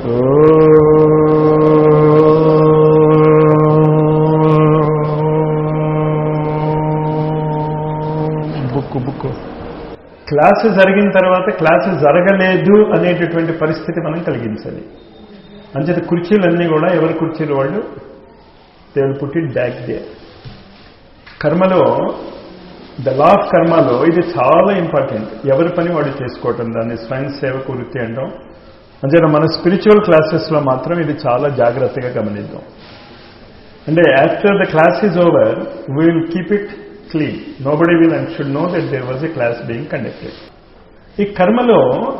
book book class జరిగిన తర్వాత class జరగలేదు అనేటటువంటి పరిస్థితి మనం కలిగించాలి అంచేత కుర్చీలన్నీ కూడా ఎవరి కుర్చీలు వాళ్ళు దేవుడు పుట్టి బ్యాక్ డే కర్మలో ద లా ఆఫ్ కర్మలో ఇది చాలా ఇంపార్టెంట్ ఎవరి పని వాడు చేసుకోవటం దాన్ని స్వయం సేవకు వృత్తి అంటాం అంచేత మన స్పిరిచువల్ క్లాసెస్లో మాత్రం ఇది చాలా జాగ్రత్తగా గమనిద్దాం అంటే after the class is over we will keep it clean nobody will and should know that there was a class being conducted ఈ కర్మలో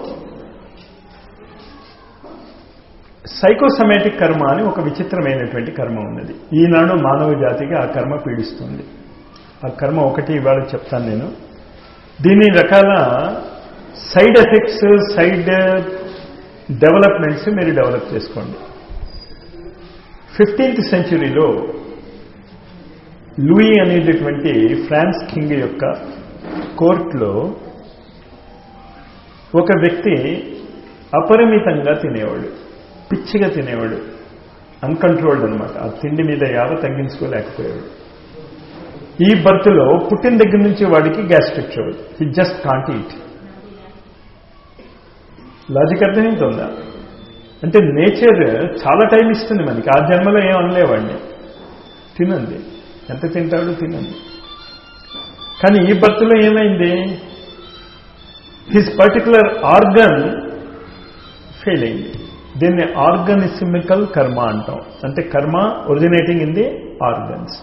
సైకోసమాటిక్ కర్మ అని ఒక విచిత్రమైనటువంటి కర్మ ఉన్నది ఈనాడు మానవ జాతికి ఆ కర్మ పీడిస్తుంది ఆ కర్మ ఒకటి ఇవాళ చెప్తాను నేను దీని రకాల సైడ్ ఎఫెక్ట్స్ సైడ్ డెవలప్మెంట్స్ మీరు డెవలప్ చేసుకోండి ఫిఫ్టీన్త్ సెంచురీలో లూయి అనేటటువంటి ఫ్రాన్స్ కింగ్ యొక్క కోర్టులో ఒక వ్యక్తి అపరిమితంగా తినేవాడు పిచ్చిగా తినేవాడు అన్కంట్రోల్డ్ అనమాట ఆ తిండి మీద యావ తగ్గించుకోలేకపోయాడు ఈ బర్త్లో పుట్టిన దగ్గర నుంచి వాడికి gastric trouble he just can't eat logic అర్థమవుతుందా అంటే నేచర్ చాలా టైం ఇస్తుంది మనకి ఆ జన్మలో ఏం అనలేవాడిని తినండి ఎంత తింటాడో తినండి కానీ ఈ బర్త్లో ఏమైంది హిస్ పర్టికులర్ ఆర్గన్ ఫెయిల్ అయింది దీన్ని ఆర్గనిసిమికల్ కర్మ అంటాం అంటే కర్మ ఒరిజినేటింగ్ ఇన్ ది ఆర్గన్స్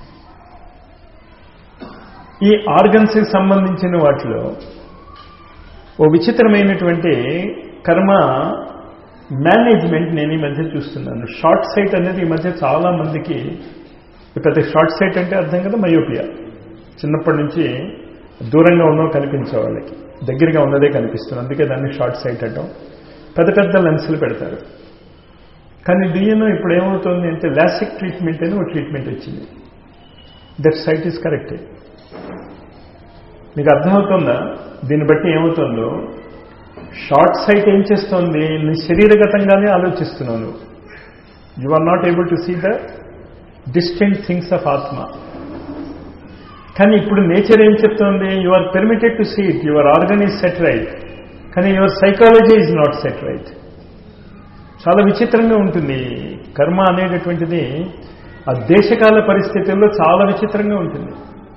ఈ ఆర్గన్స్కి సంబంధించిన వాటిలో ఓ విచిత్రమైనటువంటి కర్మ మేనేజ్మెంట్ నేను ఈ మధ్య చూస్తున్నాను షార్ట్ సైట్ అనేది ఈ మధ్య చాలా మందికి పెద్ద షార్ట్ సైట్ అంటే అర్థం కదా మయోపియా చిన్నప్పటి నుంచి దూరంగా ఉన్నో కనిపించే వాళ్ళకి దగ్గరగా ఉన్నదే కనిపిస్తుంది అందుకే దాన్ని షార్ట్ సైట్ అంటాం పెద్ద పెద్ద లెన్సులు పెడతారు కానీ డిఎన్ఓ ఇప్పుడు ఏమవుతుంది అంటే లాసిక్ ట్రీట్మెంట్ అని ఒక ట్రీట్మెంట్ వచ్చింది దట్ సైట్ ఈస్ కరెక్టెడ్ మీకు అర్థమవుతుందా దీన్ని బట్టి ఏమవుతుందో షార్ట్ సైట్ ఏం చేస్తోంది నీ శరీరగతంగానే ఆలోచిస్తున్నావు నువ్వు you are not able to see the distant things of ఆత్మ కానీ ఇప్పుడు నేచర్ ఏం చెప్తోంది you are permitted to see it your organ is set right కానీ your psychology is not set right చాలా విచిత్రంగా ఉంటుంది కర్మ అనేటటువంటిది ఆ దేశకాల పరిస్థితుల్లో చాలా విచిత్రంగా ఉంటుంది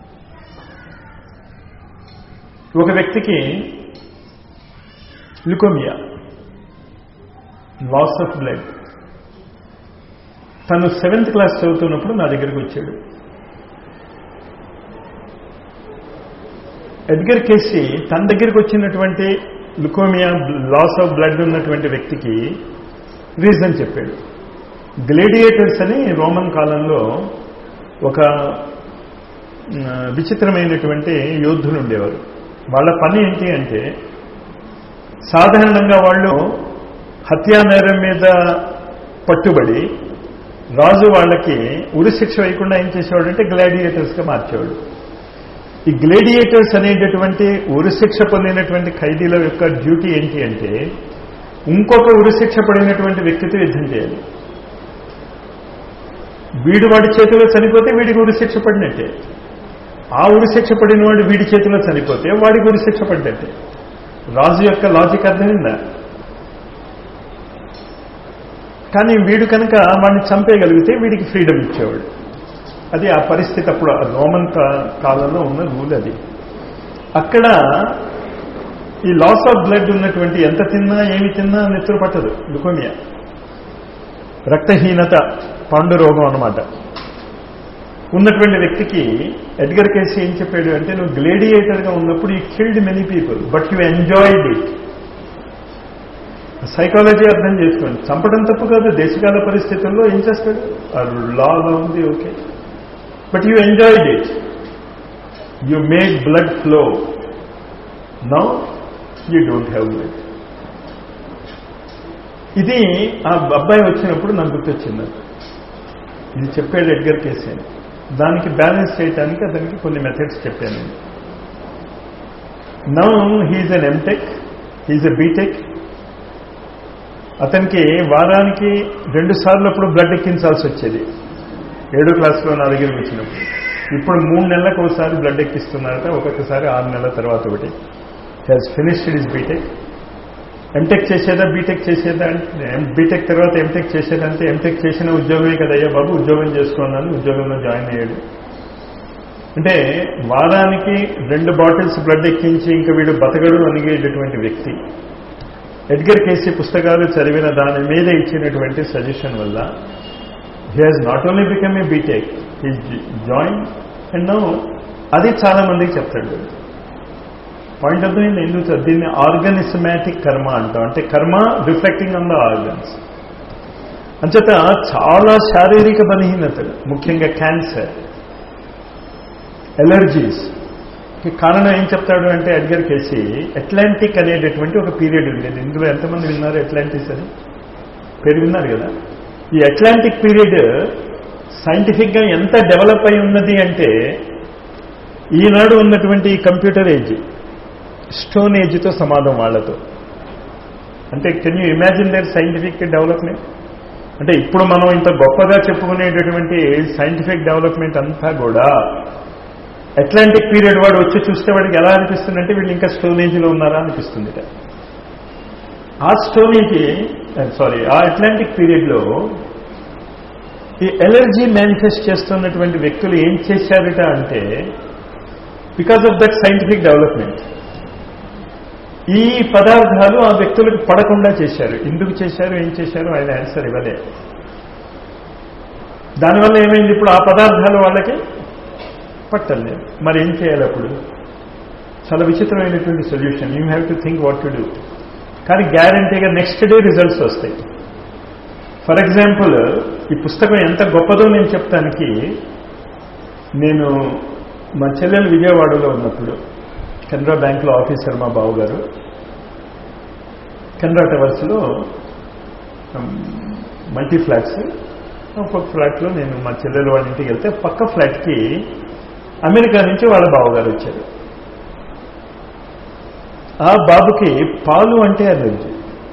ఒక వ్యక్తికి లుకోమియా లాస్ ఆఫ్ బ్లడ్ తను సెవెంత్ క్లాస్ చదువుతున్నప్పుడు నా దగ్గరికి వచ్చాడు ఎడ్గర్ కేసి తన దగ్గరికి వచ్చినటువంటి లుకోమియా లాస్ ఆఫ్ బ్లడ్ ఉన్నటువంటి వ్యక్తికి రీజన్ చెప్పాడు గ్లేడియేటర్స్ అని రోమన్ కాలంలో ఒక విచిత్రమైనటువంటి యోధులు ఉండేవారు వాళ్ళ పని ఏంటి అంటే సాధారణంగా వాళ్ళు హత్యా నేరం మీద పట్టుబడి రాజు వాళ్ళకి ఉరిశిక్ష వేయకుండా ఏం చేసేవాడంటే గ్లాడియేటర్స్గా మార్చేవాడు ఈ గ్లేడియేటర్స్ అనేటటువంటి ఉరిశిక్ష పొందినటువంటి ఖైదీల యొక్క డ్యూటీ ఏంటి అంటే ఇంకొక ఉరిశిక్ష పడినటువంటి వ్యక్తితో యుద్ధం చేయాలి వీడు వాడి చేతిలో చనిపోతే వీడికి ఉరిశిక్ష పడినట్టే ఆ ఉరిశిక్ష పడిన వాడు వీడి చేతిలో చనిపోతే వాడికి ఉరిశిక్ష పడినట్టే రాజు యొక్క లాజిక్ అర్థమైందా కానీ వీడు కనుక వాడిని చంపేయగలిగితే వీడికి ఫ్రీడమ్ ఇచ్చేవాడు అది ఆ పరిస్థితి అప్పుడు రోమన్ కాలంలో ఉన్న రూల్ అది అక్కడ ఈ లాస్ ఆఫ్ బ్లడ్ ఉన్నటువంటి ఎంత తిన్నా ఏమి తిన్నా నెత్తురు పట్టదు లుకోమియా రక్తహీనత పాండు రోగం అనమాట ఉన్నటువంటి వ్యక్తికి ఎడ్గర్ కేసి ఏం చెప్పాడు అంటే నువ్వు గ్లేడియేటర్గా ఉన్నప్పుడు you killed many people but you enjoyed it psychology అర్థం చేసుకోండి చంపడం తప్పు కాదు దేశకాల పరిస్థితుల్లో ఏం చేస్తాడు ఆ లాలో ఉంది okay but you enjoyed it you make blood flow now you don't have blood ఇది ఆ అబ్బాయి వచ్చినప్పుడు నాకు గుర్తొచ్చింది ఇది చెప్పాడు ఎడ్గర్ కేసీ అని దానికి బ్యాలెన్స్ చేయడానికి అతనికి కొన్ని మెథడ్స్ చెప్పాను నేను now he's an MTech he's a BTech అతనికి వారానికి రెండు సార్లు అప్పుడు బ్లడ్ ఎక్కించాల్సి వచ్చేది ఏడో క్లాస్లో నా దగ్గరికి వచ్చినప్పుడు ఇప్పుడు మూడు నెలలకు ఒకసారి బ్లడ్ ఎక్కిస్తున్నారట ఒక్కొక్కసారి ఆరు నెలల తర్వాత ఒకటి has finished is B Tech M Tech చేసేదా బీటెక్ చేసేదా అంటే బీటెక్ తర్వాత ఎంటెక్ చేసేదంటే ఎంటెక్ చేసిన ఉద్యోగమే కదయ్యా బాబు ఉద్యోగం చేసుకున్నాను ఉద్యోగంలో జాయిన్ అయ్యాడు అంటే వారానికి రెండు బాటిల్స్ బ్లడ్ ఎక్కించి ఇంకా వీడు బతగడు అనిగేటటువంటి వ్యక్తి ఎడ్గర్ కేసీ పుస్తకాలు చదివిన దాని మీద ఇచ్చినటువంటి సజెషన్ వల్ల he has not only become a B Tech he join and no అది చాలా మందికి చెప్తాడు పాయింట్ అర్థమైంది ఎందుకు సార్ దీన్ని ఆర్గనిసమాటిక్ కర్మ అంటాం అంటే కర్మ రిఫ్లెక్టింగ్ ఆన్ ద ఆర్గన్స్ అంచేత చాలా శారీరక బలహీనతలు ముఖ్యంగా క్యాన్సర్ ఎలర్జీస్ కారణం ఏం చెప్తాడు అంటే అడ్గర్ కేసి అట్లాంటిక్ అనేటటువంటి ఒక పీరియడ్ ఉండేది ఇందులో ఎంతమంది విన్నారు అట్లాంటిస్ అని పేరు విన్నారు కదా ఈ అట్లాంటిక్ పీరియడ్ సైంటిఫిక్గా ఎంత డెవలప్ అయి ఉన్నది అంటే ఈనాడు ఉన్నటువంటి కంప్యూటర్ ఏజ్ స్టోన్ ఏజ్తో సమాధం వాళ్ళతో అంటే can you imagine their scientific development అంటే ఇప్పుడు మనం ఇంత గొప్పగా చెప్పుకునేటటువంటి సైంటిఫిక్ డెవలప్మెంట్ అంతా కూడా అట్లాంటిక్ పీరియడ్ వాడు వచ్చి చూస్తే వాడికి ఎలా అనిపిస్తుంది అంటే వీళ్ళు ఇంకా స్టోన్ ఏజ్లో ఉన్నారా అనిపిస్తుంది ఆ స్టోన్ ఏజ్ సారీ ఆ అట్లాంటిక్ పీరియడ్లో ఈ ఎలర్జీ మేనిఫెస్ట్ చేస్తున్నటువంటి వ్యక్తులు ఏం చేశారట అంటే because of that scientific development ఈ పదార్థాలు ఆ వ్యక్తులకు పడకుండా చేశారు ఎందుకు చేశారు ఏం చేశారు ఆయన ఆన్సర్ ఇవ్వలే దానివల్ల ఏమైంది ఇప్పుడు ఆ పదార్థాలు వాళ్ళకి పట్టలేదు మరి ఏం చేయాలి అప్పుడు చాలా విచిత్రమైనటువంటి solution you have to think what to do కానీ గ్యారంటీగా నెక్స్ట్ డే రిజల్ట్స్ వస్తాయి ఫర్ ఎగ్జాంపుల్ ఈ పుస్తకం ఎంత గొప్పదో నేను చెప్తానికి నేను మా చెల్లెలు విజయవాడలో ఉన్నప్పుడు కెనరా బ్యాంక్లో ఆఫీసర్ మా బావు గారు కెనరా టవర్స్లో మల్టీ ఫ్లాట్స్ ఒక్కొక్క ఫ్లాట్లో నేను మా చెల్లెలు వాళ్ళ ఇంటికి వెళ్తే పక్క ఫ్లాట్కి అమెరికా నుంచి వాళ్ళ బావగారు వచ్చారు ఆ బాబుకి పాలు అంటే అలర్జీ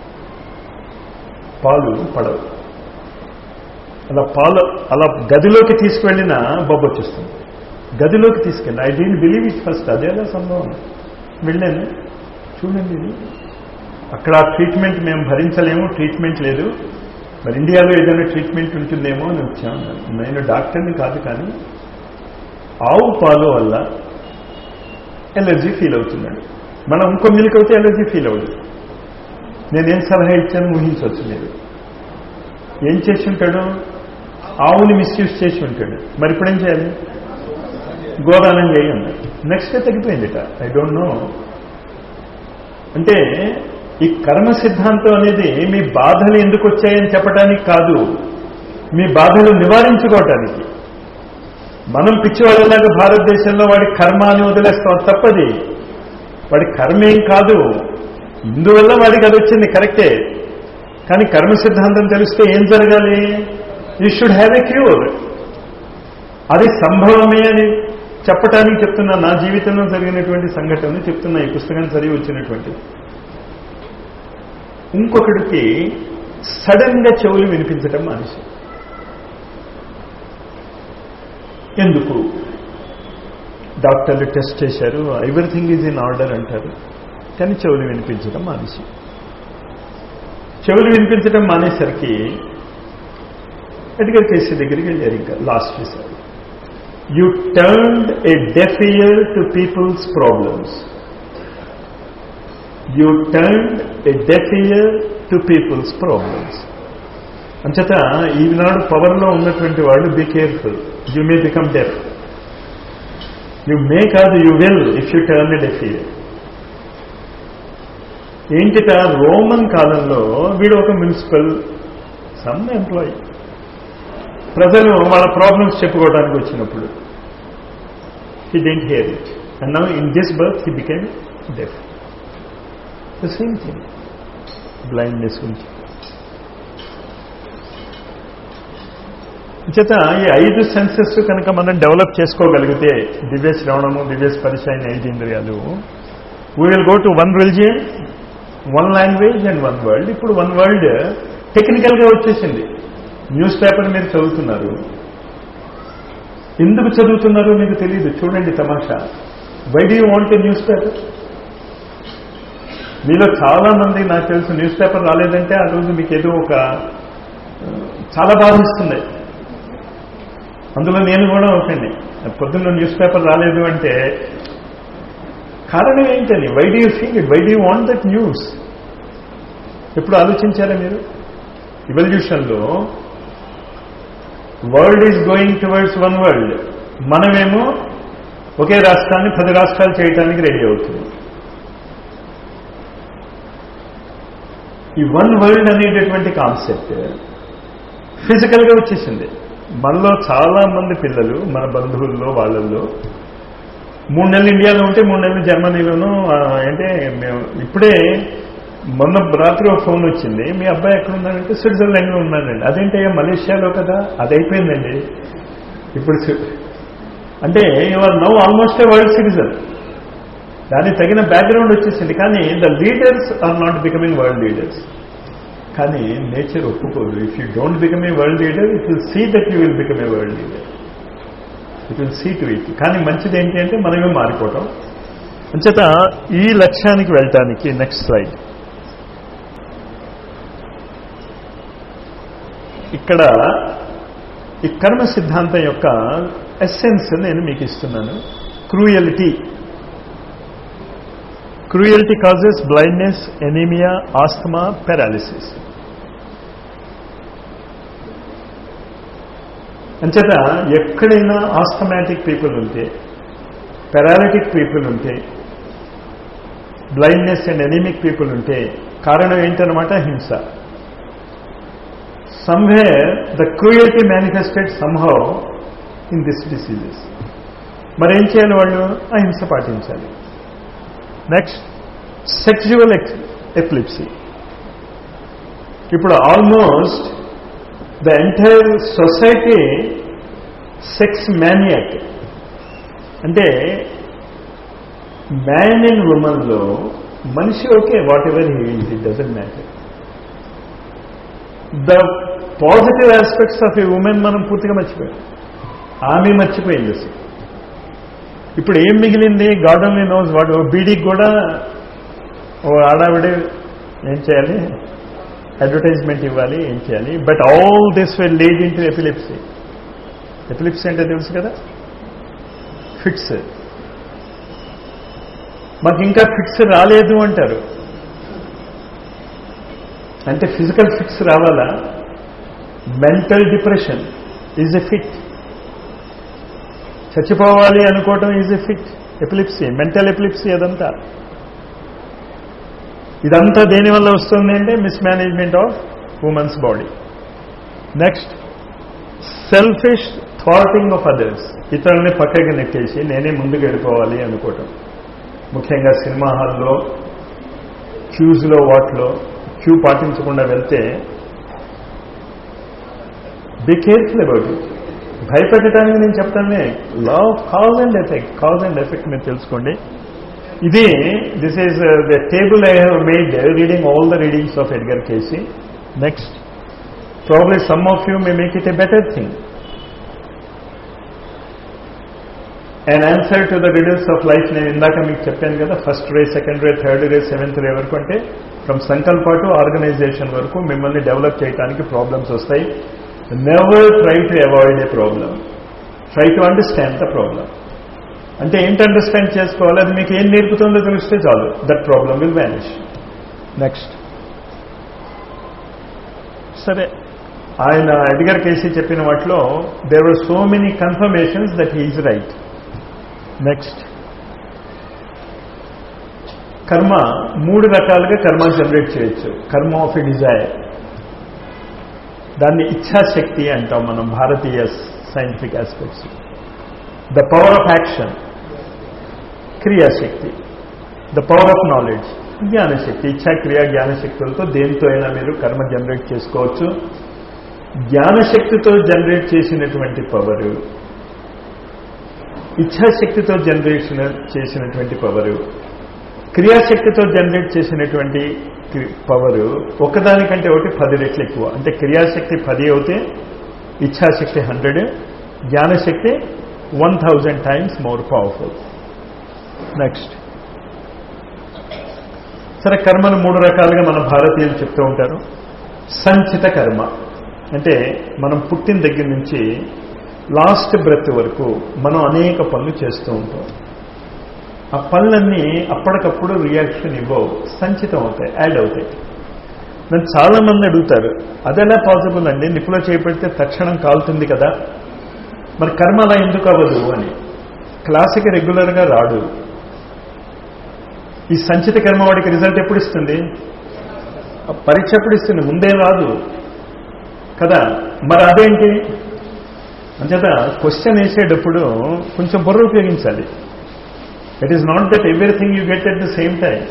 పాలు పడవు అలా పాలు అలా గదిలోకి తీసుకువెళ్ళిన బాబు వచ్చేస్తుంది గదిలోకి తీసుకెళ్ళి I didn't believe it first అదేలా సంభవం వెళ్ళాను చూడండి ఇది అక్కడ ఆ ట్రీట్మెంట్ మేము భరించలేము ట్రీట్మెంట్ లేదు మరి ఇండియాలో ఏదైనా ట్రీట్మెంట్ ఉంటుందేమో అని వచ్చాను నేను డాక్టర్ని కాదు కానీ ఆవు పాలు వల్ల ఎలర్జీ ఫీల్ అవుతున్నాడు మనం ఇంకో మిల్క్ అయితే ఎలర్జీ ఫీల్ అవ్వదు నేనేం సలహా ఇచ్చాను ఊహించవచ్చు మీరు ఏం చేసి ఉంటాడు ఆవుని మిస్యూజ్ చేసి ఉంటాడు మరి ఇప్పుడు ఏం చేయాలి గోదానం చేయి అన్నాడు నెక్స్ట్ డే తగ్గిపోయిందిట ఐ డోంట్ నో అంటే ఈ కర్మ సిద్ధాంతం అనేది మీ బాధలు ఎందుకు వచ్చాయని చెప్పడానికి కాదు మీ బాధలు నివారించుకోవటానికి మనం పిచ్చివాళ్ళలాగా భారతదేశంలో వాడి కర్మ అని వదిలేస్తాం తప్పది వాడి కర్మ ఏం కాదు ఇందువల్ల వాడికి అది వచ్చింది కరెక్టే కానీ కర్మ సిద్ధాంతం తెలిస్తే ఏం జరగాలి you should have a cure అది సంభవమే అని చెప్పటానికి చెప్తున్నా నా జీవితంలో జరిగినటువంటి సంఘటనలు చెప్తున్నా ఈ పుస్తకం చదివి వచ్చినటువంటి ఇంకొకడికి సడన్ గా చెవులు వినిపించడం మనిషి ఎందుకు డాక్టర్లు టెస్ట్ చేశారు ఎవ్రీథింగ్ ఈజ్ ఇన్ ఆర్డర్ అంటారు కానీ చెవులు వినిపించడం మానేసి చెవులు వినిపించడం మానేసరికి ఎడ్గర్ కేసీ దగ్గరికి వెళ్ళారు ఇంకా లాస్ట్ చేశారు you turned a deaf ear to people's problems you turned a deaf ear to people's problems అంచేత ఈనాడు పవర్లో ఉన్నటువంటి వాళ్ళు be careful you may become deaf you may కాదు you will if you turn deaf ear ఏంటిట Roman కాలంలో వీడు ఒక మున్సిపల్ సమ్ ఎంప్లాయీ ప్రజలు వాళ్ళ ప్రాబ్లమ్స్ చెప్పుకోవడానికి వచ్చినప్పుడు he didn't hear it and now in this birth he became deaf the same thing blindness గురించి చేత ఈ ఐదు సెన్సెస్ కనుక మనం డెవలప్ చేసుకోగలిగితే దివ్య శ్రవణము దివ్య స్పర్శ అయిన ఐదు ఇంద్రియాలు we will go to one religion one language and one world ఇప్పుడు వన్ వరల్డ్ టెక్నికల్గా వచ్చేసింది న్యూస్ పేపర్ మీరు చదువుతున్నారు ఎందుకు చదువుతున్నారో మీకు తెలియదు చూడండి తమాషా why do you want a newspaper మీలో చాలా మంది నాకు తెలుసు న్యూస్ పేపర్ రాలేదంటే ఆ రోజు మీకు ఏదో ఒక చాలా బాధిస్తుంది అందులో నేను కూడా ఒకటి పొద్దున్న న్యూస్ పేపర్ రాలేదు అంటే కారణం ఏంటని why do you feel it why do you want that news ఎప్పుడు ఆలోచించారా మీరు ఇవల్యూషన్లో world is going towards one world మనమేమో ఒకే రాష్ట్రాన్ని పది రాష్ట్రాలు చేయడానికి రెడీ అవుతుంది ఈ వన్ వరల్డ్ అనేటటువంటి కాన్సెప్ట్ ఫిజికల్గా వచ్చేసింది మనలో చాలా మంది పిల్లలు మన బంధువుల్లో వాళ్ళల్లో మూడు నెలలు ఇండియాలో ఉంటే మూడు నెలలు జర్మనీలోనూ ఆ, అంటే మేము ఇప్పుడే మొన్న రాత్రి ఒక ఫోన్ వచ్చింది మీ అబ్బాయి ఎక్కడ ఉన్నాడంటే స్విట్జర్లాండ్లో ఉన్నాడండి అదేంటయ్యా మలేషియాలో కదా అది అయిపోయిందండి ఇప్పుడు స్వి- అంటే your now almost a world citizen దానికి తగిన బ్యాక్గ్రౌండ్ వచ్చేసింది కానీ the leaders are not becoming world leaders కానీ నేచర్ ఒప్పుకోదు if you don't become a world leader it will see that you will become a world leader it will see to it కానీ మంచిది ఏంటి అంటే మనమే మారిపోవటం అంచేత ఈ లక్ష్యానికి వెళ్ళటానికి నెక్స్ట్ స్లైడ్ ఇక్కడ ఈ కర్మ సిద్ధాంతం యొక్క ఎస్సెన్స్ నేను మీకు ఇస్తున్నాను cruelty cruelty causes blindness anaemia asthma paralysis అంచేత ఎక్కడైనా ఆస్థమాటిక్ పీపుల్ ఉంటే పెరాలిటిక్ పీపుల్ ఉంటే బ్లైండ్నెస్ అండ్ ఎనిమిక్ పీపుల్ ఉంటే కారణం ఏంటనమాట హింస somewhere the cruelty manifested somehow in this diseases మరేం చేయాలి వాళ్ళు అహింస పాటించాలి నెక్స్ట్ సెక్చువల్ ఎపిలిప్సీ ఇప్పుడు almost the entire society sex maniac అంటే మ్యాన్ అండ్ ఉమెన్లో మనిషి okay whatever he it doesn't matter the positive aspects of a women మనం పూర్తిగా మర్చిపోయాం ఆమె మర్చిపోయింది అసలు ఇప్పుడు ఏం మిగిలింది గాడ్ ఓన్లీ నోస్ వాడు బీడీకి కూడా ఓ ఆడావిడే ఏం చేయాలి అడ్వర్టైజ్మెంట్ ఇవ్వాలి ఏం చేయాలి but all this will lead into epilepsy epilepsy అంటే తెలుసు కదా ఫిట్స్ మాకు ఇంకా ఫిట్స్ రాలేదు అంటారు అంటే ఫిజికల్ ఫిట్స్ రావాలా mental depression is a fit చచ్చిపోవాలి అనుకోవటం is a fit epilepsy mental epilepsy అదంతా ఇదంతా దేనివల్ల వస్తుంది అంటే mismanagement of women's body next selfish thinking of others ఇతరుల్ని పక్కకి నెట్టేసి నేనే ముందుకు వెళ్ళిపోవాలి అనుకోవటం ముఖ్యంగా సినిమా హాల్లో క్యూస్లో వాటిలో క్యూ పాటించకుండా వెళ్తే బి కేర్ఫుల్ అబౌట్ ఇట్ భయపెట్టడానికి నేను చెప్తానే law of cause and effect cause and effect మీరు తెలుసుకోండి ఇది this is the table I have made reading all the readings of Edgar Cayce next probably some of you may make it a better thing and answer to the riddles of life నేను ఇందాక మీకు చెప్పాను కదా first ray second ray third ray seventh ray వరకు అంటే from సంకల్ప to organisation వరకు మిమ్మల్ని డెవలప్ చేయడానికి ప్రాబ్లమ్స్ వస్తాయి never try to avoid a problem try to understand the problem అంటే ఏంటి అండర్స్టాండ్ చేసుకోవాలి అది మీకు ఏం నేర్పుతుందో తెలిస్తే చాలు that problem will vanish next సరే ఆయన ఎడ్గర్ కేసీ చెప్పిన వాటిలో there were so many confirmations that he is right next కర్మ మూడు రకాలుగా కర్మ జనరేట్ చేయొచ్చు కర్మ ఆఫ్ ఎ డిజైర్ దాన్ని ఇచ్ఛాశక్తి అంటాం మనం భారతీయ scientific aspects the power of action క్రియాశక్తి ద పవర్ ఆఫ్ నాలెడ్జ్ జ్ఞానశక్తి ఇచ్ఛా క్రియా జ్ఞానశక్తులతో దేంతో అయినా మీరు కర్మ జనరేట్ చేసుకోవచ్చు జ్ఞానశక్తితో జనరేట్ చేసినటువంటి పవర్ ఇచ్ఛాశక్తితో జనరేషన్ చేసినటువంటి పవర్ క్రియాశక్తితో జనరేట్ చేసినటువంటి పవర్ ఒకదానికంటే ఒకటి పది రెట్లు ఎక్కువ అంటే క్రియాశక్తి పది అవుతే ఇచ్ఛాశక్తి హండ్రెడ్ జ్ఞానశక్తి one thousand times more powerful next సరే కర్మను మూడు రకాలుగా మన భారతీయులు చెప్తూ ఉంటారు సంచిత కర్మ అంటే మనం పుట్టిన దగ్గర నుంచి లాస్ట్ బ్రెత్ వరకు మనం అనేక పనులు చేస్తూ ఉంటాం ఆ పనులన్నీ అప్పటికప్పుడు రియాక్షన్ ఇవ్వవు సంచితం అవుతాయి యాడ్ అవుతాయి నన్ను చాలా మంది అడుగుతారు అదెలా పాసిబుల్ అండి నిప్పులో చేపడితే తక్షణం కాలుతుంది కదా మరి కర్మ అలా ఎందుకు అవ్వదు అని క్లాసుకి రెగ్యులర్గా రాడు ఈ సంచిత కర్మ వాడికి రిజల్ట్ ఎప్పుడు ఇస్తుంది ఆ పరీక్ష ఎప్పుడు ఇస్తుంది ముందేం రాదు కదా మరి అదేంటి అంచేత క్వశ్చన్ వేసేటప్పుడు కొంచెం బుర్ర ఉపయోగించాలి it is not that everything you get at the same time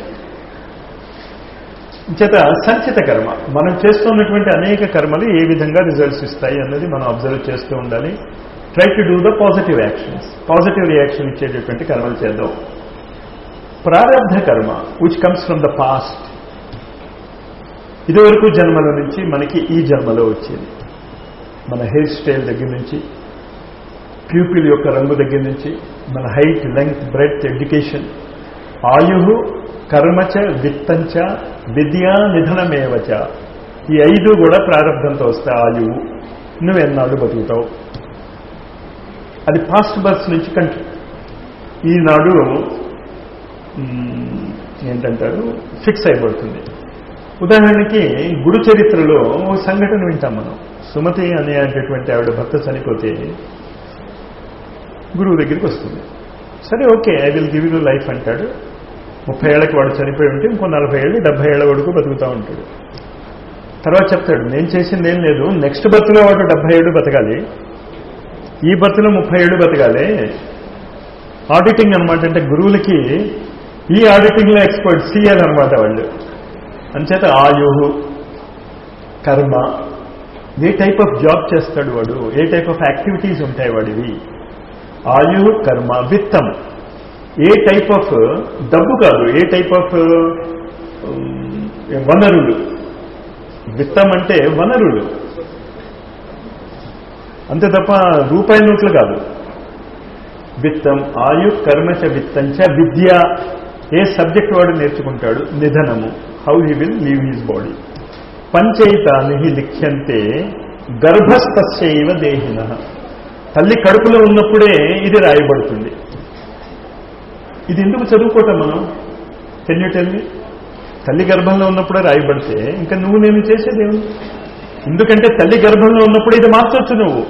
చేత సంచిత కర్మ మనం చేస్తున్నటువంటి అనేక కర్మలు ఏ విధంగా రిజల్ట్స్ ఇస్తాయి అన్నది మనం అబ్జర్వ్ చేస్తూ ఉండాలి try to do the positive actions positive reaction ఇచ్చేటటువంటి కర్మలు చేద్దాం ప్రారంధ కర్మ which comes from the past ఇదివరకు జన్మల నుంచి మనకి ఈ జన్మలో వచ్చేది మన హెయిర్ స్టైల్ దగ్గర నుంచి ప్యూపిల్ యొక్క రంగు దగ్గర నుంచి మన హైట్ లెంగ్త్ బ్రెడ్త్ ఎడ్యుకేషన్ ఆయు కర్మచ విత్తంచ విద్యా నిధనమేవచ ఈ ఐదు కూడా ప్రారంభంతో వస్తాయి ఆయువు నువ్వెన్నాళ్ళు బతుకుతావు అది పాస్ట్ బర్త్ నుంచి కంటి ఈనాడు ఏంటంటారు ఫిక్స్ అయిపోతుంది ఉదాహరణకి గురు చరిత్రలో ఒక సంఘటన వింటాం మనం సుమతి అనేటటువంటి ఆవిడ భర్త చనిపోతే గురువు దగ్గరికి వస్తుంది సరే okay I will give you life అంటాడు ముప్పై ఏళ్ళకి వాడు చనిపోయి ఉంటే ఇంకో నలభై ఏళ్ళు డెబ్బై ఏళ్ళ వరకు బతుకుతూ ఉంటాడు తర్వాత చెప్తాడు నేను చేసింది ఏం లేదు నెక్స్ట్ బర్త్లో వాడు డెబ్బై ఏడు బతకాలి ఈ బర్త్లో ముప్పై ఏడు బతకాలి ఆడిటింగ్ అనమాట అంటే గురువులకి ఈ ఆడిటింగ్లో ఎక్స్పర్ట్ సీఎల్ అనమాట వాళ్ళు అంచేత ఆయుహు కర్మ ఏ టైప్ ఆఫ్ జాబ్ చేస్తాడు వాడు ఏ టైప్ ఆఫ్ యాక్టివిటీస్ ఉంటాయి వాడివి ఆయు కర్మ విత్తం ఏ టైప్ ఆఫ్ డబ్బు కాదు ఏ టైప్ ఆఫ్ వనరులు విత్తం అంటే వనరులు అంతే తప్ప రూపాయి నోట్లు కాదు విత్తం ఆయు కర్మచ విత్తంచ విద్య ఏ సబ్జెక్ట్ వాడు నేర్చుకుంటాడు నిధనము how he will leave his body పంచైతాని లిఖ్యంతే గర్భస్థస్యైవ దేహిన తల్లి కడుపులో ఉన్నప్పుడే ఇది రాయబడుతుంది ఇది ఎందుకు చదువుకోవటం మనం కెన్యూటెల్ని తల్లి గర్భంలో ఉన్నప్పుడే రాయబడితే ఇంకా నువ్వు నేను చేసేదేమి ఎందుకంటే తల్లి గర్భంలో ఉన్నప్పుడు ఇది మార్చొచ్చు నువ్వు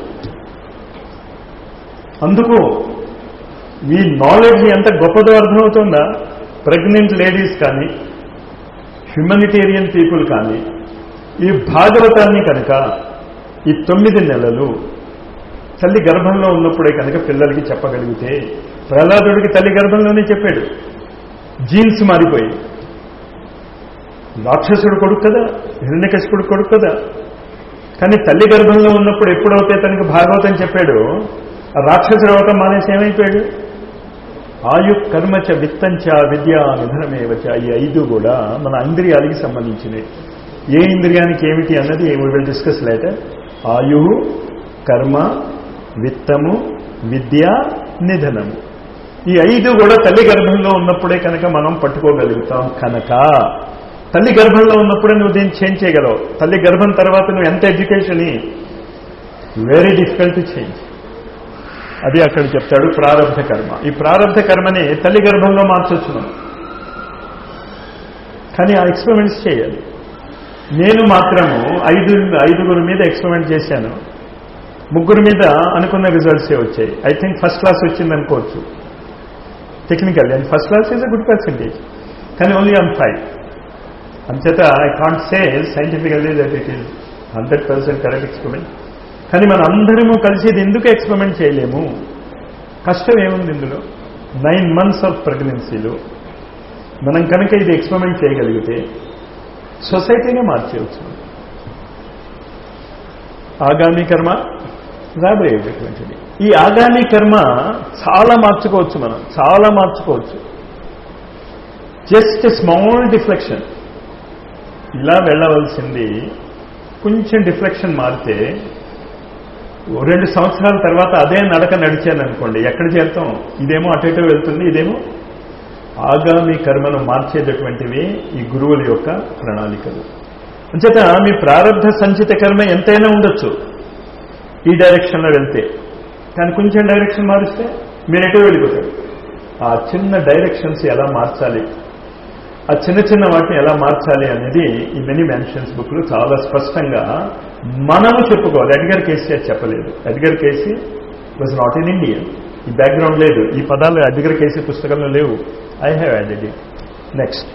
అందుకు ఈ నాలెడ్జ్ ఎంత గొప్పదో అర్థమవుతుందా ప్రెగ్నెంట్ లేడీస్ కానీ హ్యుమానిటేరియన్ పీపుల్ కానీ ఈ భాగవతాన్ని కనుక ఈ తొమ్మిది నెలలు తల్లి గర్భంలో ఉన్నప్పుడే కనుక పిల్లలకి చెప్పగలిగితే ప్రహ్లాదుడికి తల్లి గర్భంలోనే చెప్పాడు జీన్స్ మారిపోయి రాక్షసుడు కొడుకు కదా హిరణ్యకశిపుడు కొడుకు కదా కానీ తల్లి గర్భంలో ఉన్నప్పుడు ఎప్పుడైతే తనకి భాగవతం చెప్పాడు ఆ రాక్షసుడు అవటం మానేసి ఏమైపోయాడు ఆయు కర్మచ విత్తంచ విద్య నిధనమేవచ ఈ ఐదు కూడా మన ఇంద్రియాలకి సంబంధించినవి ఏ ఇంద్రియానికి ఏమిటి అన్నది వీ విల్ డిస్కస్ లేటర్ ఆయు కర్మ విత్తము విద్య నిధనము ఈ ఐదు కూడా తల్లి గర్భంలో ఉన్నప్పుడే కనుక మనం పట్టుకోగలుగుతాం కనుక తల్లి గర్భంలో ఉన్నప్పుడే నువ్వు దీన్ని చేంజ్ చేయగలవు తల్లి గర్భం తర్వాత నువ్వు ఎంత education very difficult to change అది అక్కడ చెప్తాడు ప్రారంభ కర్మ ఈ ప్రారంభ కర్మని తల్లి గర్భంలో మార్చొచ్చు మనం కానీ ఆ ఎక్స్పెరిమెంట్స్ చేయాలి నేను మాత్రము ఐదు ఐదుగురు మీద ఎక్స్పెరిమెంట్ చేశాను ముగ్గురు మీద అనుకున్న రిజల్ట్సే వచ్చాయి ఐ థింక్ ఫస్ట్ క్లాస్ వచ్చింది అనుకోవచ్చు technical and first class is a good percentage కానీ ఓన్లీ ఆన్ ఫైవ్ అంచేత I can't say scientifically that it is hundred percent correct experiment కానీ మన అందరము కలిసి ఇది ఎందుకు ఎక్స్పెరిమెంట్ చేయలేము కష్టం ఏముంది ఇందులో నైన్ మంత్స్ ఆఫ్ ప్రెగ్నెన్సీలో మనం కనుక ఇది ఎక్స్పెరిమెంట్ చేయగలిగితే సొసైటీనే మార్చేయవచ్చు ఆగామి కర్మ రాబోయేటటువంటిది ఈ ఆగామి కర్మ చాలా మార్చుకోవచ్చు మనం చాలా మార్చుకోవచ్చు జస్ట్ స్మాల్ డిఫ్లెక్షన్ ఇలా వెళ్ళవలసింది కొంచెం డిఫ్లెక్షన్ మారితే ఓ రెండు సంవత్సరాల తర్వాత అదే నడక నడిచాను అనుకోండి ఎక్కడ చేరుతాం ఇదేమో అటు ఇటు వెళ్తుంది ఇదేమో ఆగామి కర్మను మార్చేటటువంటివి ఈ గురువుల యొక్క ప్రణాళికలు అంచేత మీ ప్రారంభ సంచిత కర్మ ఎంతైనా ఉండొచ్చు ఈ డైరెక్షన్లో వెళ్తే కానీ కొంచెం డైరెక్షన్ మారిస్తే మీరు ఎటో వెళ్ళిపోతారు ఆ చిన్న డైరెక్షన్స్ ఎలా మార్చాలి ఆ చిన్న చిన్న వాటిని ఎలా మార్చాలి అనేది ఈ మెనీ మ్యాన్షన్స్ బుక్లు చాలా స్పష్టంగా మనము చెప్పుకోవాలి ఎడ్గర్ కేసీ అది చెప్పలేదు Edgar Cayce was not in India ఈ బ్యాక్గ్రౌండ్ లేదు ఈ పదాలు ఎడ్గర్ కేసీ పుస్తకంలో లేవు I have added it next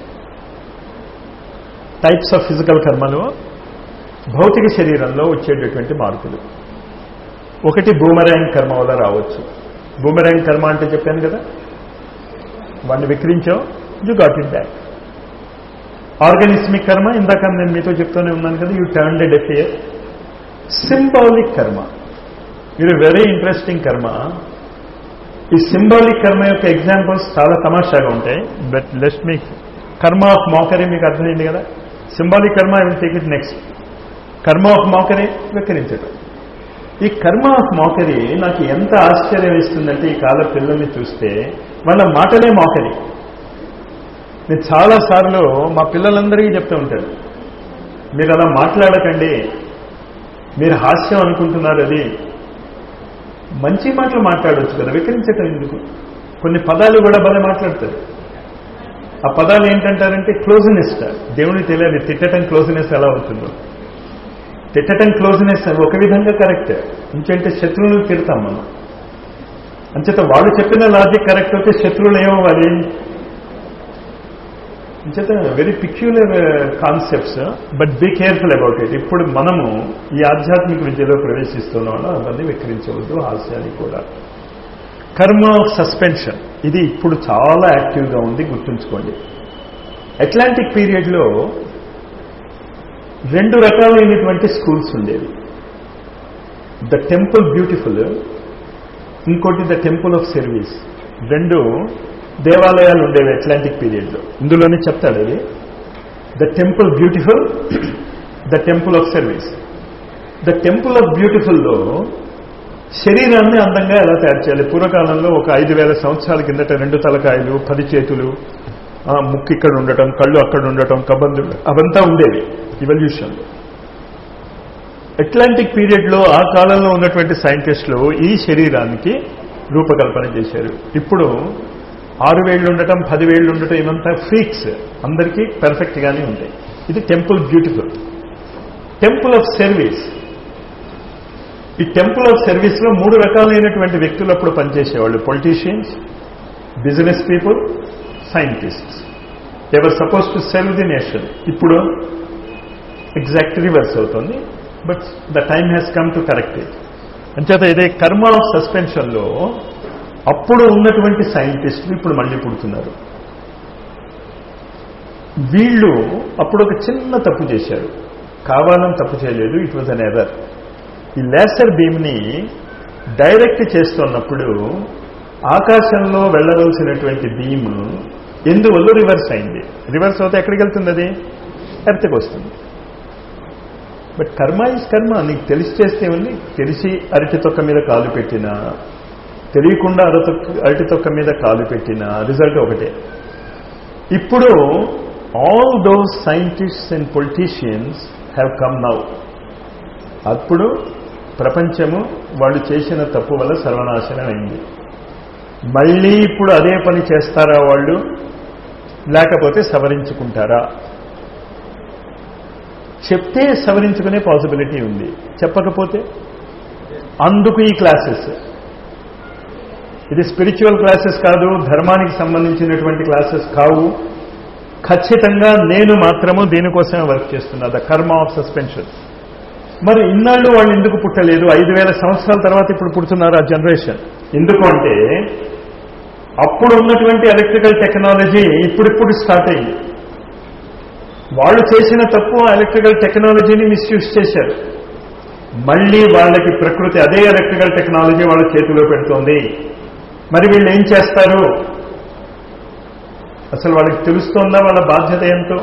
types of physical కర్మలు భౌతిక శరీరంలో వచ్చేటటువంటి మార్పులు ఒకటి బూమరాంగ్ కర్మ వల్ల రావచ్చు బూమరాంగ్ కర్మ అంటే చెప్పాను కదా వాడిని విక్రించావు you got it back organismic కర్మ ఇందాక నేను మీతో చెప్తూనే ఉన్నాను కదా you turn a deaf ear symbolic కర్మ ఇది వెరీ ఇంట్రెస్టింగ్ కర్మ ఈ సింబాలిక్ కర్మ యొక్క ఎగ్జాంపుల్స్ చాలా తమాషాగా ఉంటాయి బట్ లెస్ట్ మీ కర్మ ఆఫ్ మోకరీ మీకు అర్థమైంది కదా సింబాలిక్ కర్మ I will take it next కర్మ ఆఫ్ మోకరీ వికరించడం ఈ కర్మ ఆఫ్ మోకరీ నాకు ఎంత ఆశ్చర్యం వేస్తుందంటే ఈ కాల పిల్లల్ని చూస్తే వాళ్ళ మాటలే మోకరి నేను చాలాసార్లు మా పిల్లలందరికీ చెప్తూ ఉంటాను మీరు అలా మాట్లాడకండి మీరు హాస్యం అనుకుంటున్నారు అది మంచి మాటలు మాట్లాడవచ్చు కదా వికరించటం ఎందుకు కొన్ని పదాలు కూడా భలే మాట్లాడతారు ఆ పదాలు ఏంటంటారంటే క్లోజ్నెస్ దేవునికి తెలియాలి తిట్టడం క్లోజ్నెస్ ఎలా అవుతుందో తిట్టడం క్లోజ్నెస్ ఒక విధంగా కరెక్ట్ ఇంకంటే శత్రువులను తిడతాం మనం అంచేత వాళ్ళు చెప్పిన లాజిక్ కరెక్ట్ అయితే శత్రువులు ఏమవ్వాలి అంచేత very peculiar concepts but be careful about it ఇప్పుడు మనము ఈ ఆధ్యాత్మిక విద్యలో ప్రవేశిస్తున్నాం అవన్నీ విక్రించవద్దు హాస్యాన్ని కూడా కర్మ ఆఫ్ సస్పెన్షన్ ఇది ఇప్పుడు చాలా యాక్టివ్గా ఉంది గుర్తుంచుకోండి అట్లాంటిక్ పీరియడ్లో రెండు రకాలైనటువంటి స్కూల్స్ ఉండేవి ద టెంపుల్ బ్యూటిఫుల్ ఇంకోటి ద టెంపుల్ ఆఫ్ సర్వీస్ రెండు దేవాలయాలు ఉండేవి అట్లాంటిక్ పీరియడ్లో ఇందులోనే చెప్తాడు అది the temple beautiful the temple of service the temple of బ్యూటిఫుల్లో శరీరాన్ని అందంగా ఎలా తయారు చేయాలి పూర్వకాలంలో ఒక ఐదు వేల సంవత్సరాల కిందట రెండు తలకాయలు పది చేతులు ఆ, ముక్కు ఇక్కడ ఉండటం కళ్ళు అక్కడ ఉండటం కబంధులు అవంతా ఉండేవి ఇవల్యూషన్లో అట్లాంటిక్ పీరియడ్లో ఆ కాలంలో ఉన్నటువంటి సైంటిస్టులు ఈ శరీరానికి రూపకల్పన చేశారు ఇప్పుడు ఆరు వేళ్ళు ఉండటం పది వేళ్ళు ఉండటం ఇవంతా ఫ్రీక్స్ అందరికీ పర్ఫెక్ట్గానే ఉంటాయి ఇది temple beautiful temple of service ఈ టెంపుల్ ఆఫ్ సర్వీస్లో మూడు రకాలైనటువంటి వ్యక్తులు అప్పుడు పనిచేసేవాళ్ళు politicians business people scientists ever suppose to serve the nation ఇప్పుడు ఎగ్జాక్ట్ రివర్స్ అవుతుంది but the time has come to correct it అంచేత ఇదే కర్మ ఆఫ్ సస్పెన్షన్లో అప్పుడు ఉన్నటువంటి సైంటిస్టులు ఇప్పుడు మళ్ళీ పుడుతున్నారు వీళ్ళు అప్పుడు ఒక చిన్న తప్పు చేశారు కావాలని తప్పు చేయలేదు ఇట్ వాజ్ అన్ ఎర్రర్ ఈ లేసర్ బీమ్ని డైరెక్ట్ చేస్తున్నప్పుడు ఆకాశంలో వెళ్ళవలసినటువంటి బీమ్ ఎందువల్ల రివర్స్ అయింది రివర్స్ అవుతే ఎక్కడికి వెళ్తుంది అది ఎర్త్కి వస్తుంది బట్ కర్మ ఇస్ కర్మ నీకు తెలిసి చేస్తే ఉంది తెలిసి అరటి తొక్క మీద కాలు పెట్టినా తెలియకుండా అరతొక్క అరటి తొక్క మీద కాలు పెట్టినా రిజల్ట్ ఒకటే ఇప్పుడు all those scientists and politicians have come now అప్పుడు ప్రపంచము వాళ్ళు చేసిన తప్పు వల్ల సర్వనాశనం అయింది మళ్ళీ ఇప్పుడు అదే పని చేస్తారా వాళ్ళు లేకపోతే సవరించుకుంటారా చెప్తే సవరించుకునే పాసిబిలిటీ ఉంది చెప్పకపోతే అందుకు ఈ క్లాసెస్ ఇది స్పిరిచువల్ క్లాసెస్ కాదు ధర్మానికి సంబంధించినటువంటి క్లాసెస్ కావు ఖచ్చితంగా నేను మాత్రము దీనికోసమే వర్క్ చేస్తున్నా ద కర్మ ఆఫ్ సస్పెన్షన్ మరి ఇన్నాళ్ళు వాళ్ళు ఎందుకు పుట్టలేదు ఐదు వేల సంవత్సరాల తర్వాత ఇప్పుడు పుడుతున్నారు ఆ జనరేషన్ ఎందుకు అంటే అప్పుడు ఉన్నటువంటి ఎలక్ట్రికల్ టెక్నాలజీ ఇప్పుడిప్పుడు స్టార్ట్ అయింది వాళ్ళు చేసిన తప్పు ఎలక్ట్రికల్ టెక్నాలజీని మిస్యూజ్ చేశారు మళ్ళీ వాళ్ళకి ప్రకృతి అదే ఎలక్ట్రికల్ టెక్నాలజీ వాళ్ళ చేతిలో పెడుతోంది మరి వీళ్ళు ఏం చేస్తారు అసలు వాళ్ళకి తెలుస్తోందా వాళ్ళ బాధ్యత ఏంటో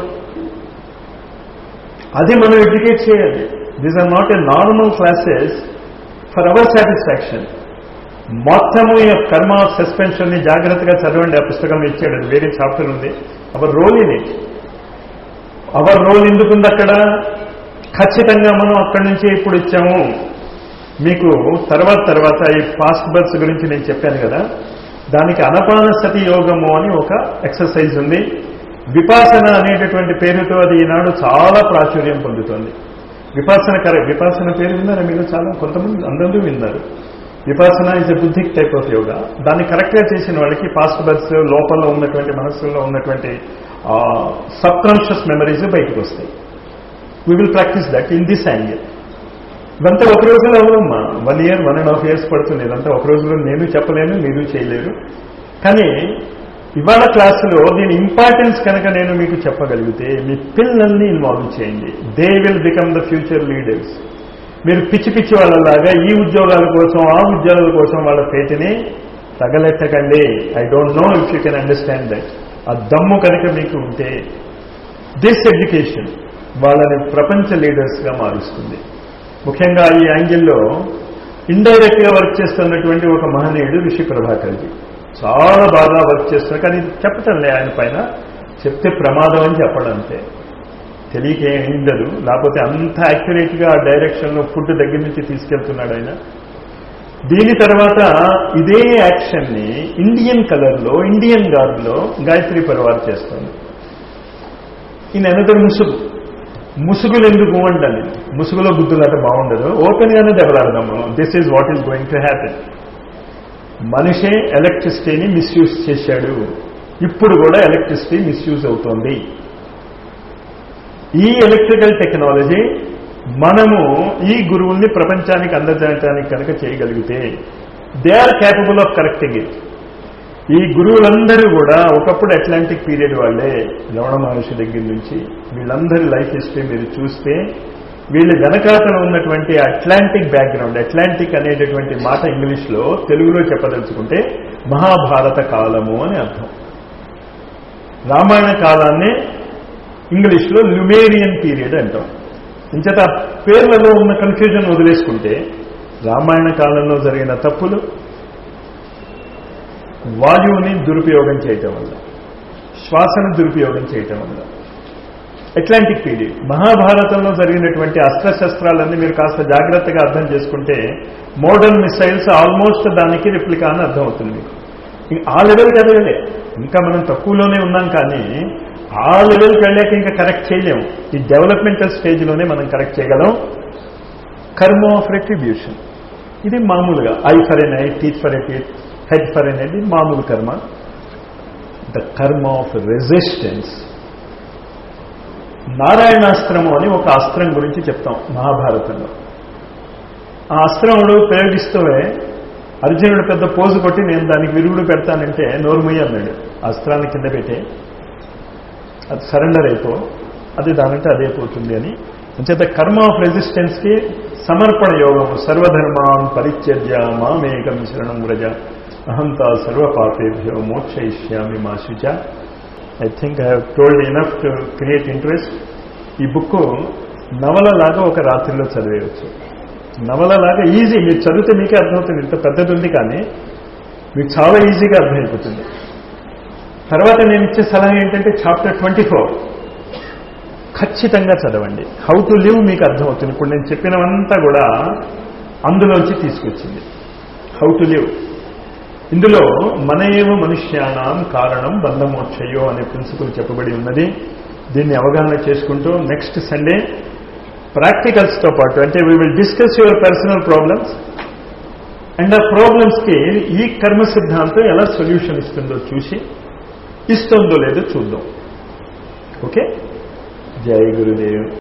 అది మనం ఎడ్యుకేట్ చేయాలి these are not a normal classes for our satisfaction మొత్తము ఈ కర్మ ఆఫ్ సస్పెన్షన్ ని జాగ్రత్తగా చదవండి ఆ పుస్తకం ఇచ్చాడు అది వేరే చాప్టర్ ఉంది our role in it our role ఎందుకుంది అక్కడ ఖచ్చితంగా మనం అక్కడి నుంచి ఇప్పుడు ఇచ్చాము మీకు తర్వాత తర్వాత ఈ ఫాస్ట్ బర్డ్స్ గురించి నేను చెప్పాను కదా దానికి అనపాన సతి యోగము అని ఒక ఎక్సర్సైజ్ ఉంది విపాసన అనేటటువంటి పేరుతో అది ఈనాడు చాలా ప్రాచుర్యం పొందుతోంది విపాసన కర విపాసన పేరు విన్నారా మీరు చాలా కొంతమంది అందరూ విన్నారు Vipassana is a Buddhic type of yoga దాన్ని కరెక్ట్గా చేసిన వాళ్ళకి పాస్ట్ బర్డ్స్ లోపల ఉన్నటువంటి మనస్సులో ఉన్నటువంటి సబ్ కాన్షియస్ మెమరీస్ బయటకు వస్తాయి we will practise that in this angle ఇదంతా ఒక రోజులో అవ్వదమ్మా one year one and half years పడుతుంది ఇదంతా ఒక రోజులో నేను చెప్పలేను మీరు చేయలేరు కానీ ఇవాళ క్లాసులో దీని ఇంపార్టెన్స్ కనుక నేను మీకు చెప్పగలిగితే మీ పిల్లల్ని ఇన్వాల్వ్ చేయండి they will become the future leaders మీరు పిచ్చి పిచ్చి వాళ్ళలాగా ఈ ఉద్యోగాల కోసం ఆ ఉద్యోగాల కోసం వాళ్ళ పేటిని తగలెట్టకండి I don't know if you can understand that ఆ దమ్ము కనుక మీకు ఉంటే దిస్ ఎడ్యుకేషన్ వాళ్ళని ప్రపంచ లీడర్స్గా మారుస్తుంది ముఖ్యంగా ఈ యాంగిల్లో ఇండైరెక్ట్ గా వర్క్ చేస్తున్నటువంటి ఒక మహనీయుడు ఋషి ప్రభాకర్జీ చాలా బాగా వర్క్ చేస్తున్నారు కానీ చెప్పటం లే ఆయన పైన చెప్తే ప్రమాదం అని చెప్పడం అంతే తెలియక ఏం ఉండదు లేకపోతే అంత యాక్యురేట్ గా ఆ డైరెక్షన్ లో ఫుడ్ దగ్గర నుంచి తీసుకెళ్తున్నాడు ఆయన దీని తర్వాత ఇదే యాక్షన్ ని ఇండియన్ కలర్ లో ఇండియన్ గార్డ్ లో గాయత్రి పరివార్ చేస్తుంది ఈయన ఎనదర్ ముసుగు ముసుగులు ఎందుకు అంటాను ముసుగులో గుద్దులాట బాగుండదు ఓపెన్ గానే దెబ్బలాడదాం మనం this is what is going to happen మనిషే ఎలక్ట్రిసిటీని మిస్యూజ్ చేశాడు ఇప్పుడు కూడా ఎలక్ట్రిసిటీ మిస్యూజ్ అవుతోంది ఈ ఎలక్ట్రికల్ టెక్నాలజీ మనము ఈ గురువుల్ని ప్రపంచానికి అందజేయడానికి కనుక చేయగలిగితే they are capable of correcting it ఈ గురువులందరూ కూడా ఒకప్పుడు అట్లాంటిక్ పీరియడ్ వాళ్ళే లవణ మహర్షి దగ్గర నుంచి వీళ్ళందరి లైఫ్ హిస్టరీ మీరు చూస్తే వీళ్ళు వెనకాతన ఉన్నటువంటి అట్లాంటిక్ బ్యాక్గ్రౌండ్ అట్లాంటిక్ అనేటటువంటి మాట ఇంగ్లీష్లో తెలుగులో చెప్పదలుచుకుంటే మహాభారత కాలము అని అర్థం రామాయణ కాలాన్ని ఇంగ్లీష్లో ల్యుమేరియన్ పీరియడ్ అంటాం ఇంచేత ఆ పేర్లలో ఉన్న కన్ఫ్యూజన్ వదిలేసుకుంటే రామాయణ కాలంలో జరిగిన తప్పులు వాయువుని దురుపయోగం చేయటం వల్ల శ్వాసను దురుపయోగం చేయటం వల్ల అట్లాంటిక్ పీరియడ్ మహాభారతంలో జరిగినటువంటి అస్త్రశస్త్రాలన్నీ మీరు కాస్త జాగ్రత్తగా అర్థం చేసుకుంటే మోడర్న్ మిసైల్స్ ఆల్మోస్ట్ దానికి రిప్లికా అని అర్థం అవుతుంది మీకు ఇంక ఆ లెవెల్కి ఎదగలే ఇంకా మనం తక్కువలోనే ఉన్నాం కానీ ఆ లెవెల్కి వెళ్ళాక ఇంకా కరెక్ట్ చేయలేము ఈ డెవలప్మెంటల్ స్టేజ్లోనే మనం కరెక్ట్ చేయగలం కర్మ ఆఫ్ రెట్రిబ్యూషన్ ఇది మామూలుగా eye for an eye teeth for a teeth head for అనేది మామూలు కర్మ ద కర్మ ఆఫ్ రెసిస్టెన్స్ నారాయణాస్త్రము అని ఒక అస్త్రం గురించి చెప్తాం మహాభారతంలో ఆ అస్త్రముడు ప్రయోగిస్తూనే అర్జునుడు పెద్ద పోజు కొట్టి నేను దానికి విరుగుడు పెడతానంటే నోరుమయ్య అన్నాడు అస్త్రాన్ని కింద పెట్టే అది సరెండర్ అయిపో అది దానంటే అదే పోతుంది అని అంచేత కర్మ ఆఫ్ రెసిస్టెన్స్ కి సమర్పణ యోగము సర్వధర్మాన్ పరిత్యజ్య మామేకం శరణం వ్రజ అహంతా సర్వపాపేభ్యో మోక్షయిష్యామి మా శుచ I think I have told enough to create interest ఈ బుక్ నవలలాగా ఒక రాత్రిలో చదివేయచ్చు నవలలాగా ఈజీ మీరు చదివితే మీకే అర్థమవుతుంది ఇంత పెద్దది ఉంది కానీ మీకు చాలా ఈజీగా అర్థమైపోతుంది తర్వాత నేను ఇచ్చే సలహా ఏంటంటే చాప్టర్ ట్వంటీ ఫోర్ ఖచ్చితంగా చదవండి హౌ టు లివ్ మీకు అర్థమవుతుంది ఇప్పుడు నేను చెప్పినవంతా కూడా అందులోంచి తీసుకొచ్చింది హౌ టు లివ్ ఇందులో మన ఏవ మనుష్యానాం కారణం బంధమోక్షయో అనే ప్రిన్సిపల్ చెప్పబడి ఉన్నది దీన్ని అవగాహన చేసుకుంటూ నెక్స్ట్ సండే ప్రాక్టికల్స్తో పాటు అంటే we will discuss your personal problems and ఆ ప్రాబ్లమ్స్కి ఈ కర్మ సిద్ధాంతం ఎలా సొల్యూషన్ ఇస్తుందో చూసి ఇస్తుందో లేదో చూద్దాం ఓకే జై గురుదేవ్